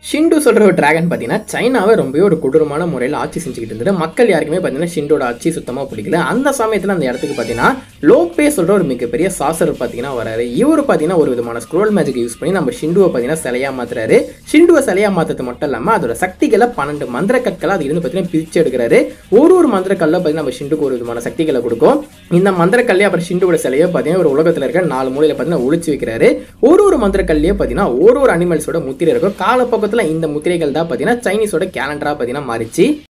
ஷிண்டு சொல்கிற ஒரு டிராகன் பார்த்தீங்கன்னா சைனாவை ரொம்பவே ஒரு கொடூரமான முறையில் ஆட்சி செஞ்சுக்கிட்டு இருந்தது மக்கள் யாருக்குமே பார்த்தீங்கன்னா ஷிண்டோட ஆட்சி சுத்தமாக பிடிக்கல அந்த சமயத்தில் அந்த இடத்துக்கு பார்த்தீங்கன்னா லோப்பே சொல்கிற ஒரு மிகப்பெரிய சாசர் பார்த்தீங்கன்னா வராரு இவர் பார்த்தீங்கன்னா ஒரு விதமான ஸ்க்ரோல் மேஜிக் யூஸ் பண்ணி நம்ம ஷிண்டுவை பார்த்தீங்கன்னா சிலையாக மாத்துறாரு ஷிண்டுவை சிலையாக மாற்றுறது மட்டும் இல்லாமல் அதோட சக்திகளை பன்னெண்டு மந்திர கற்களை அது இருந்து பார்த்தீங்கன்னா பிரித்து எடுக்கிறாரு ஒரு ஒரு மந்திர கல்ல பார்த்தீங்கன்னா நம்ம ஷிண்டுக்கு ஒரு விதமான சக்திகளை கொடுக்கும் இந்த மந்திர கல்லே அப்புறம் ஷிண்டுவோட சிலையை பார்த்தீங்கன்னா ஒரு உலகத்தில் இருக்க நாலு மூலையில் பார்த்தீங்கன்னா ஒளிச்சு வைக்கிறாரு ஒரு ஒரு மந்திர கல்லையே பார்த்தீங்கன்னா ஒரு ஒரு அனிமல்ஸோட முத்திரை இருக்கும் காலப்பக்கத்தில் இந்த முத்திரைகள் தான் பார்த்தீங்கன்னா சைனீஸோட கேலண்டராக பார்த்தீங்கன்னா மாறிச்சு